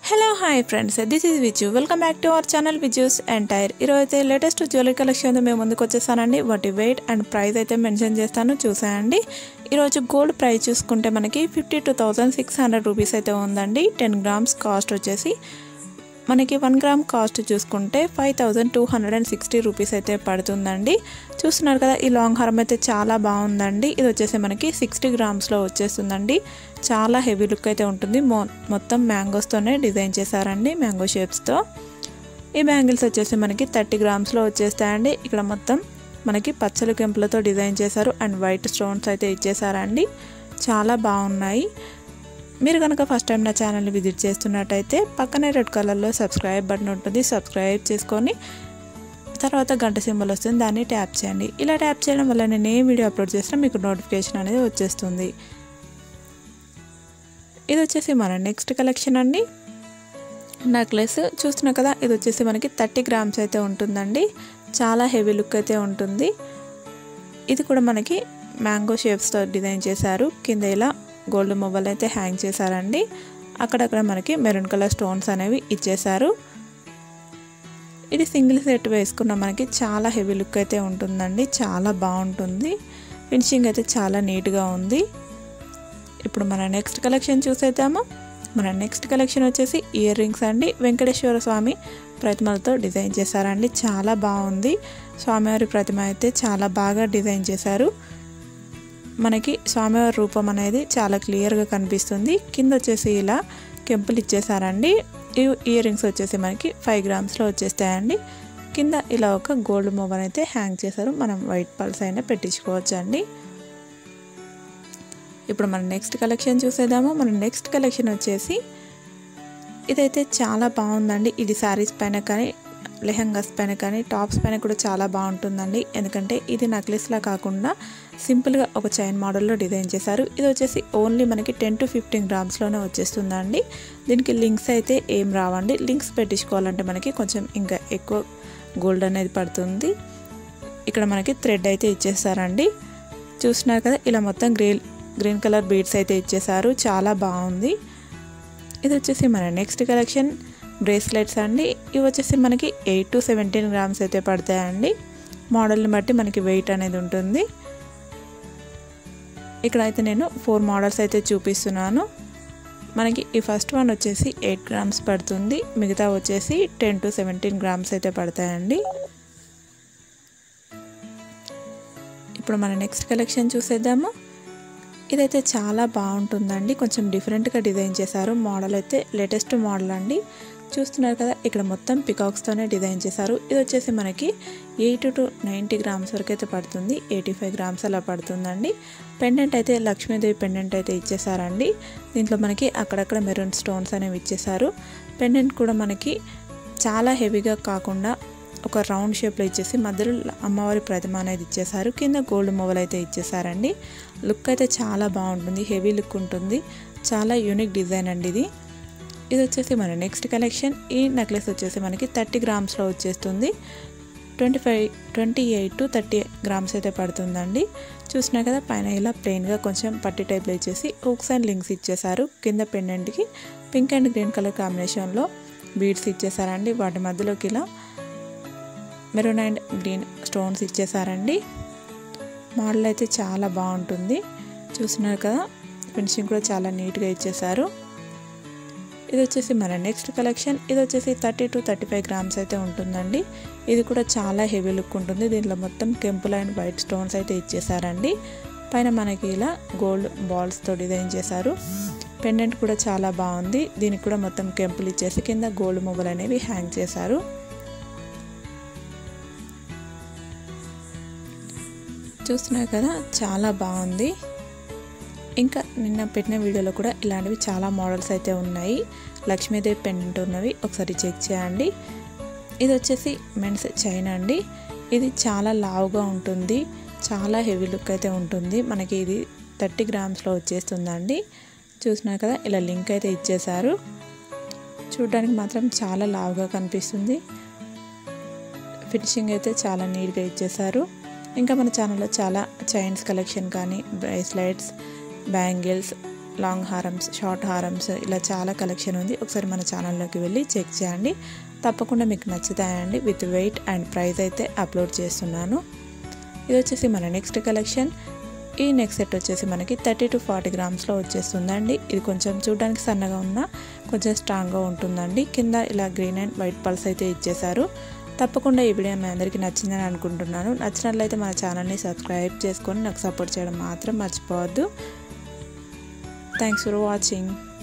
hello hi friends this is Viju welcome back to our channel Viju's and టైర్ ఈరోజు అయితే latest jewellery collection మేము ముందుకు వచ్చేసానండి వాటి వెయిట్ అండ్ ప్రైస్ అయితే మెన్షన్ చేస్తాను చూసాయండి ఈరోజు గోల్డ్ ప్రైస్ చూసుకుంటే మనకి fifty two thousand six hundred rupees అయితే ఉందండి టెన్ గ్రామ్స్ కాస్ట్ వచ్చేసి మనకి వన్ గ్రామ్ కాస్ట్ చూసుకుంటే five thousand two hundred and sixty rupees అయితే పడుతుందండి చూస్తున్నారు కదా ఈ లాంగ్ హారం అయితే చాలా బాగుందండి ఇది వచ్చేసి మనకి సిక్స్టీ గ్రామ్స్లో వచ్చేస్తుందండి చాలా హెవీ లుక్ అయితే ఉంటుంది మొ మొత్తం మ్యాంగోస్తోనే డిజైన్ చేశారండి మ్యాంగో షేప్స్తో ఈ బ్యాంగిల్స్ వచ్చేసి మనకి థర్టీ గ్రామ్స్లో వచ్చేస్తాయండి ఇక్కడ మొత్తం మనకి పచ్చలు కెంపులతో డిజైన్ చేశారు అండ్ వైట్ స్టోన్స్ అయితే ఇచ్చేసారండి చాలా బాగున్నాయి మీరు కనుక ఫస్ట్ టైం నా ఛానల్ని విజిట్ చేస్తున్నట్టయితే పక్కనే రెడ్ కలర్లో సబ్స్క్రైబ్ బటన్ ఉంటుంది సబ్స్క్రైబ్ చేసుకొని తర్వాత గంట సింబల్ వస్తుంది దాన్ని ట్యాప్ చేయండి ఇలా ట్యాప్ చేయడం వల్ల నేను ఏ వీడియో అప్లోడ్ చేసినా మీకు నోటిఫికేషన్ అనేది వచ్చేస్తుంది ఇది వచ్చేసి మన నెక్స్ట్ కలెక్షన్ అండి నెక్లెస్ చూస్తున్నా కదా ఇది వచ్చేసి మనకి థర్టీ గ్రామ్స్ అయితే ఉంటుందండి చాలా హెవీ లుక్ అయితే ఉంటుంది ఇది కూడా మనకి మ్యాంగో షేప్స్తో డిజైన్ చేశారు కింద ఇలా గోల్డ్ మొబైల్ అయితే హ్యాంగ్ చేశారండి అక్కడక్కడ మనకి మెరూన్ కలర్ స్టోన్స్ అనేవి ఇచ్చేశారు ఇది సింగిల్ సెట్ వేసుకున్న మనకి చాలా హెవీ లుక్ అయితే ఉంటుందండి చాలా బాగుంటుంది ఫినిషింగ్ అయితే చాలా నీట్గా ఉంది ఇప్పుడు మన నెక్స్ట్ కలెక్షన్ చూసేద్దాము మన నెక్స్ట్ కలెక్షన్ వచ్చేసి ఇయర్ రింగ్స్ అండి వెంకటేశ్వర స్వామి ప్రతిమలతో డిజైన్ చేశారండి చాలా బాగుంది స్వామివారి ప్రతిమ అయితే చాలా బాగా డిజైన్ చేశారు మనకి స్వామివారి రూపం అనేది చాలా క్లియర్గా కనిపిస్తుంది కింద వచ్చేసి ఇలా కెంపులు ఇచ్చేసారండి ఈ ఇయర్ రింగ్స్ వచ్చేసి మనకి ఫైవ్ గ్రామ్స్లో వచ్చేస్తాయండి కింద ఇలా ఒక గోల్డ్ మొబైల్ అయితే హ్యాంగ్ చేశారు మనం వైట్ పల్స్ అయినా పెట్టించుకోవచ్చు అండి ఇప్పుడు మన నెక్స్ట్ కలెక్షన్ చూసేద్దాము మన నెక్స్ట్ కలెక్షన్ వచ్చేసి ఇదైతే చాలా బాగుందండి ఇది శారీస్ పైన కానీ లెహంగాస్ పైన కానీ టాప్స్ పైన కూడా చాలా బాగుంటుందండి ఎందుకంటే ఇది నెక్లెస్లా కాకుండా సింపుల్గా ఒక చైన్ మోడల్లో డిజైన్ చేశారు ఇది వచ్చేసి ఓన్లీ మనకి టెన్ టు ఫిఫ్టీన్ గ్రామ్స్లోనే వచ్చేస్తుందండి దీనికి లింక్స్ అయితే ఏం రావండి లింక్స్ పెట్టించుకోవాలంటే మనకి కొంచెం ఇంకా ఎక్కువ గోల్డ్ అనేది పడుతుంది ఇక్కడ మనకి థ్రెడ్ అయితే ఇచ్చేస్తారండి చూస్తున్నారు కదా ఇలా మొత్తం గ్రీన్ గ్రీన్ కలర్ బీడ్స్ అయితే ఇచ్చేసారు చాలా బాగుంది ఇది వచ్చేసి మన నెక్స్ట్ కలెక్షన్ బ్రేస్లెట్స్ అండి ఇవి వచ్చేసి మనకి ఎయిట్ టు సెవెంటీన్ గ్రామ్స్ అయితే పడతాయండి మోడల్ని బట్టి మనకి వెయిట్ అనేది ఉంటుంది ఇక్కడ అయితే నేను ఫోర్ మోడల్స్ అయితే చూపిస్తున్నాను మనకి ఈ ఫస్ట్ వన్ వచ్చేసి ఎయిట్ గ్రామ్స్ పడుతుంది మిగతా వచ్చేసి టెన్ టు సెవెంటీన్ గ్రామ్స్ అయితే పడతాయండి ఇప్పుడు మన నెక్స్ట్ కలెక్షన్ చూసేద్దాము ఇదైతే చాలా బాగుంటుందండి కొంచెం డిఫరెంట్గా డిజైన్ చేశారు మోడల్ అయితే లేటెస్ట్ మోడల్ అండి చూస్తున్నారు కదా ఇక్కడ మొత్తం పికాక్స్తోనే డిజైన్ చేశారు ఇది వచ్చేసి మనకి ఎయిటీ టు నైంటీ గ్రామ్స్ వరకు అయితే పడుతుంది ఎయిటీ ఫైవ్ గ్రామ్స్ అలా పడుతుందండి పెండెంట్ అయితే లక్ష్మీదేవి పెండెంట్ అయితే ఇచ్చేసారండి దీంట్లో మనకి అక్కడక్కడ మెరూన్ స్టోన్స్ అనేవి ఇచ్చేసారు పెండెంట్ కూడా మనకి చాలా హెవీగా కాకుండా ఒక రౌండ్ షేప్లో ఇచ్చేసి మధ్యలో అమ్మవారి ప్రతిమ అనేది ఇచ్చేసారు కింద గోల్డ్ మొబైల్ అయితే ఇచ్చేసారండి లుక్ అయితే చాలా బాగుంటుంది హెవీ లుక్ ఉంటుంది చాలా యూనిక్ డిజైన్ అండి ఇది ఇది వచ్చేసి మన నెక్స్ట్ కలెక్షన్ ఈ నెక్లెస్ వచ్చేసి మనకి థర్టీ గ్రామ్స్లో వచ్చేస్తుంది twenty five twenty eight to thirty grams అయితే పడుతుందండి చూసినా కదా పైన ఇలా ప్లెయిన్గా కొంచెం పట్టి టైప్లో ఇచ్చేసి హుక్స్ అండ్ లింక్స్ ఇచ్చేసారు కింద పెండెంట్కి పింక్ అండ్ గ్రీన్ కలర్ కాంబినేషన్లో బీడ్స్ ఇచ్చేసారండి వాటి మధ్యలోకి ఇలా మెరూన్ అండ్ గ్రీన్ స్టోన్స్ ఇచ్చేసారండి మోడల్ అయితే చాలా బాగుంటుంది చూస్తున్నారు కదా ఫినిషింగ్ కూడా చాలా నీట్గా ఇచ్చేసారు ఇది వచ్చేసి మన నెక్స్ట్ కలెక్షన్ ఇది వచ్చేసి thirty to thirty five grams అయితే ఉంటుందండి ఇది కూడా చాలా హెవీ లుక్ ఉంటుంది దీంట్లో మొత్తం కెంపుల్ అండ్ వైట్ స్టోన్స్ అయితే ఇచ్చేసారండి పైన మనకి ఇలా గోల్డ్ బాల్స్తో డిజైన్ చేశారు పెండెంట్ కూడా చాలా బాగుంది దీనికి కూడా మొత్తం కెంపులు ఇచ్చేసి కింద గోల్డ్ మొబైల్ అనేవి హ్యాంగ్ చేశారు చూస్తున్నారు కదా చాలా బాగుంది ఇంకా నిన్న పెట్టిన వీడియోలో కూడా ఇలాంటివి చాలా మోడల్స్ అయితే ఉన్నాయి లక్ష్మీదేవి పెండెంట్ ఉన్నవి ఒకసారి చెక్ చేయండి ఇది వచ్చేసి మెన్స్ చైన్ అండి ఇది చాలా లావుగా ఉంటుంది చాలా హెవీ లుక్ అయితే ఉంటుంది మనకి ఇది థర్టీ గ్రామ్స్లో వచ్చేస్తుందండి చూసినా కదా ఇలా లింక్ అయితే ఇచ్చేశారు చూడడానికి మాత్రం చాలా లావుగా కనిపిస్తుంది ఫినిషింగ్ అయితే చాలా నీట్గా ఇచ్చేశారు ఇంకా మన ఛానల్లో చాలా చైన్స్ కలెక్షన్ కానీ బ్రేస్లెట్స్ బ్యాంగిల్స్ లాంగ్ హారమ్స్ షార్ట్ హారమ్స్ ఇలా చాలా కలెక్షన్ ఉంది ఒకసారి మన ఛానల్లోకి వెళ్ళి చెక్ చేయండి తప్పకుండా మీకు నచ్చుతాయండి విత్ వెయిట్ అండ్ ప్రైస్ అయితే అప్లోడ్ చేస్తున్నాను ఇది వచ్చేసి మన నెక్స్ట్ కలెక్షన్ ఈ నెక్స్ట్ సెట్ వచ్చేసి మనకి థర్టీ టు ఫార్టీ గ్రామ్స్లో వచ్చేస్తుందండి ఇది కొంచెం చూడడానికి సన్నగా ఉన్న కొంచెం స్ట్రాంగ్గా ఉంటుందండి కింద ఇలా గ్రీన్ అండ్ వైట్ పల్స్ అయితే ఇచ్చేసారు తప్పకుండా ఈ వీడియో మీ అందరికీ నచ్చిందని అనుకుంటున్నాను నచ్చినట్లయితే మన ఛానల్ని సబ్స్క్రైబ్ చేసుకొని నాకు సపోర్ట్ చేయడం మాత్రం మర్చిపోవద్దు థ్యాంక్స్ ఫర్ వాచింగ్